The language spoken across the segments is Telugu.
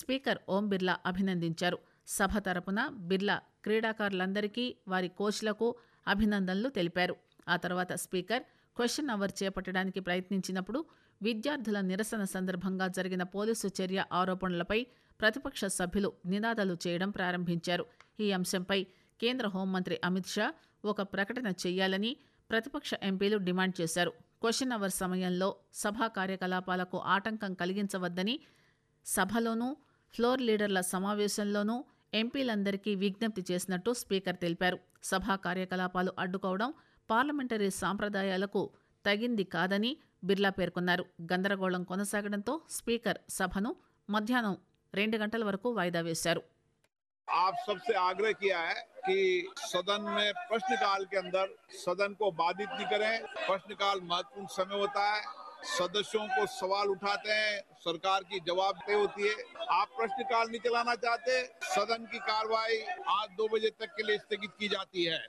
స్పీకర్ ఓం బిర్లా అభినందించారు సభ తరపున బిర్లా క్రీడాకారులందరికీ వారి కోచ్లకు అభినందనలు తెలిపారు ఆ తర్వాత స్పీకర్ క్వశ్చన్ అవర్ చేపట్టడానికి ప్రయత్నించినప్పుడు విద్యార్థుల నిరసన సందర్భంగా జరిగిన పోలీసు చర్య ఆరోపణలపై ప్రతిపక్ష సభ్యులు నినాదాలు చేయడం ప్రారంభించారు ఈ అంశంపై కేంద్ర హోంమంత్రి అమిత్ షా ఒక ప్రకటన చేయాలని ప్రతిపక్ష ఎంపీలు డిమాండ్ చేశారు క్వశ్చన్ అవర్ సమయంలో సభా కార్యకలాపాలకు ఆటంకం కలిగించవద్దని సభలోనూ ఫ్లోర్ లీడర్ల సమావేశంలోనూ ఎంపీలందరికీ విజ్ఞప్తి చేసినట్టు స్పీకర్ తెలిపారు సభా కార్యకలాపాలు అడ్డుకోవడం పార్లమెంటరీ సాంప్రదాయాలకు తగింది కాదని బిర్లా పేర్కొన్నారు గందరగోళం కొనసాగడంతో స్పీకర్ సభను మధ్యాహ్నం రెండు గంటల వరకు వాయిదా వేశారు आप सबसे आग्रह किया है कि सदन में प्रश्नकाल के अंदर सदन को बाधित नहीं करें प्रश्नकाल महत्वपूर्ण समय होता है सदस्यों को सवाल उठाते हैं सरकार की जवाबदेही होती है आप प्रश्नकाल नहीं चलाना चाहते सदन की कार्रवाई आज दो बजे तक के लिए स्थगित की जाती है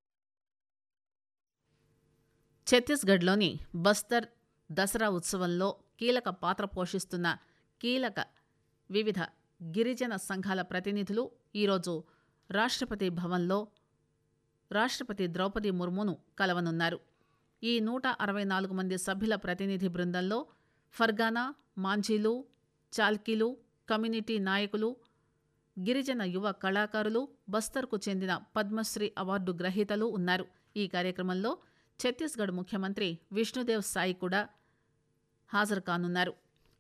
ఛత్తీస్గఢ్లోని బస్తర్ దసరా ఉత్సవంలో కీలక పాత్ర పోషిస్తున్న కీలక వివిధ గిరిజన సంఘాల ప్రతినిధులు ఈరోజు రాష్ట్రపతి భవన్లో రాష్ట్రపతి ద్రౌపది ముర్మును కలవనున్నారు ఈ నూట అరవై నాలుగు మంది సభ్యుల ప్రతినిధి బృందంలో ఫర్గానా మాంఝీలు చాల్కీలు కమ్యూనిటీ నాయకులు గిరిజన యువ కళాకారులు బస్తర్కు చెందిన పద్మశ్రీ అవార్డు గ్రహీతలు ఉన్నారు ఈ కార్యక్రమంలో ఛత్తీస్గఢ్ ముఖ్యమంత్రి విష్ణుదేవ్ సాయి కూడా హాజరు కానున్నారు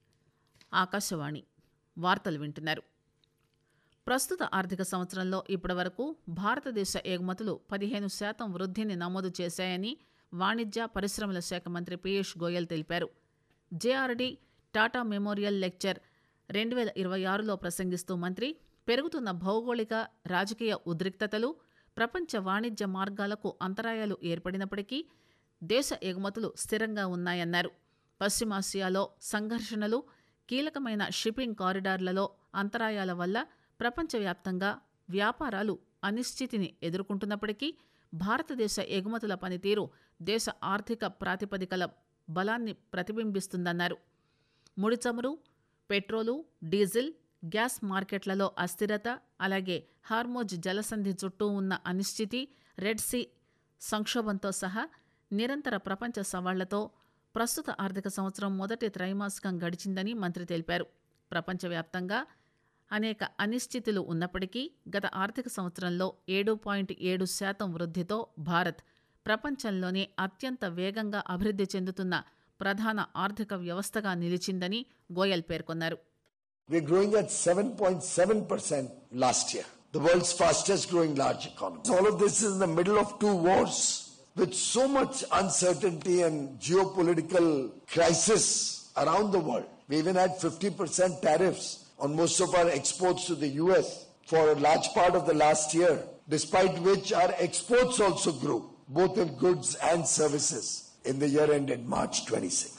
ఆకాశవాణి వార్తలు వింటున్నారు ప్రస్తుత ఆర్థిక సంవత్సరంలో ఇప్పటివరకు భారతదేశ ఎగుమతులు పదిహేను శాతం వృద్ధిని నమోదు చేశాయని వాణిజ్య పరిశ్రమల శాఖ మంత్రి పీయూష్ గోయల్ తెలిపారు జేఆర్డీ టాటా మెమోరియల్ లెక్చర్ రెండు వేల ఇరవై ఆరులో ప్రసంగిస్తూ మంత్రి పెరుగుతున్న భౌగోళిక రాజకీయ ఉద్రిక్తతలు ప్రపంచ వాణిజ్య మార్గాలకు అంతరాయాలు ఏర్పడినప్పటికీ దేశ ఎగుమతులు స్థిరంగా ఉన్నాయన్నారు పశ్చిమాసియాలో సంఘర్షణలు కీలకమైన షిప్పింగ్ కారిడార్లలో అంతరాయాల వల్ల ప్రపంచవ్యాప్తంగా వ్యాపారాలు అనిశ్చితిని ఎదుర్కొంటున్నప్పటికీ భారతదేశ ఎగుమతుల పనితీరు దేశ ఆర్థిక ప్రాతిపదికల బలాన్ని ప్రతిబింబిస్తుందన్నారు ముడి చమురు పెట్రోలు డీజిల్ గ్యాస్ మార్కెట్లలో అస్థిరత అలాగే హార్మోజ్ జలసంధి చుట్టూ ఉన్న అనిశ్చితి రెడ్ సీ సంక్షోభంతో సహా నిరంతర ప్రపంచ సవాళ్లతో ప్రస్తుత ఆర్థిక సంవత్సరం మొదటి త్రైమాసికం గడిచిందని మంత్రి తెలిపారు ప్రపంచవ్యాప్తంగా అనేక అనిశ్చితులు ఉన్నప్పటికీ గత ఆర్థిక సంవత్సరంలో ఏడు పాయింట్ ఏడు శాతం వృద్ధితో భారత్ ప్రపంచంలోనే అత్యంత వేగంగా అభివృద్ధి చెందుతున్న ప్రధాన ఆర్థిక వ్యవస్థగా నిలిచిందని గోయల్ పేర్కొన్నారు We're growing at 7.7% last year, the world's fastest growing large economy. All of this is in the middle of two wars with so much uncertainty and geopolitical crisis around the world. We even had 50% tariffs on most of our exports to the US for a large part of the last year, despite which our exports also grew, both in goods and services in the year ended March 26.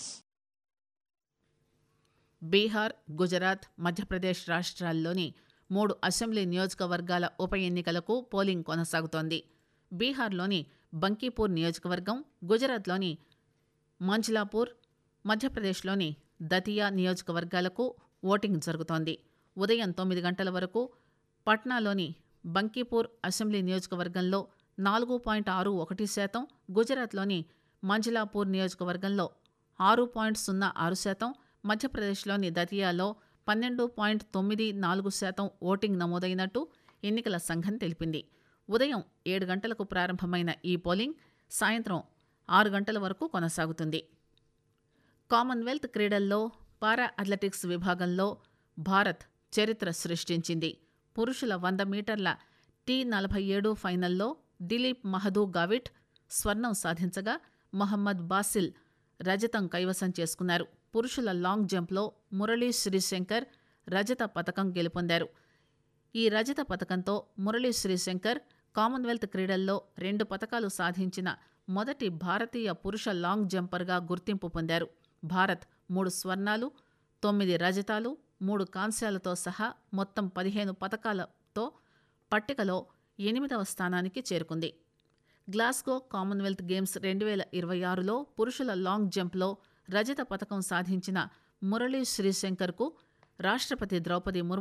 Bihar Gujarat Madhya Pradesh రాష్ట్రాల్లోని మూడు అసెంబ్లీ నియోజకవర్గాల ఉప ఎన్నికలకు పోలింగ్ కొనసాగుతోంది బీహార్లోని బంకీపూర్ నియోజకవర్గం గుజరాత్లోని మంజ్లాపూర్ మధ్యప్రదేశ్లోని దతియా నియోజకవర్గాలకు ఓటింగ్ జరుగుతోంది ఉదయం తొమ్మిది గంటల వరకు పట్నాలోని బంకీపూర్ అసెంబ్లీ నియోజకవర్గంలో నాలుగు పాయింట్ ఆరు ఒకటి శాతం గుజరాత్లోని మంజ్లాపూర్ నియోజకవర్గంలో ఆరు పాయింట్ సున్నా ఆరు శాతం మధ్యప్రదేశ్లోని దతియాలో పన్నెండు పాయింట్ తొమ్మిది నాలుగు శాతం ఓటింగ్ నమోదైనట్టు ఎన్నికల సంఘం తెలిపింది ఉదయం ఏడు గంటలకు ప్రారంభమైన ఈ పోలింగ్ సాయంత్రం ఆరు గంటల వరకు కొనసాగుతుంది కామన్వెల్త్ క్రీడల్లో పారా అథ్లెటిక్స్ విభాగంలో భారత్ చరిత్ర సృష్టించింది పురుషుల వంద మీటర్ల టీ నలభై ఏడు ఫైనల్లో దిలీప్ మహదూ గావిట్ స్వర్ణం సాధించగా మొహమ్మద్ బాసిల్ రజతం కైవసం చేసుకున్నారు పురుషుల లాంగ్ జంప్లో మురళీ శ్రీశంకర్ రజత పథకం గెలుపొందారు ఈ రజత పథకంతో మురళీ శ్రీశంకర్ కామన్వెల్త్ క్రీడల్లో రెండు పథకాలు సాధించిన మొదటి భారతీయ పురుష లాంగ్ జంపర్గా గుర్తింపు పొందారు భారత్ మూడు స్వర్ణాలు తొమ్మిది రజతాలు మూడు కాంస్యాలతో సహా మొత్తం పదిహేను పథకాలతో పట్టికలో ఎనిమిదవ స్థానానికి చేరుకుంది గ్లాస్గో కామన్వెల్త్ గేమ్స్ రెండు వేల ఇరవై ఆరులో పురుషుల లాంగ్ జంప్లో రజత పథకం సాధించిన మురళీ శ్రీశంకర్కు రాష్ట్రపతి ద్రౌపది ముర్ము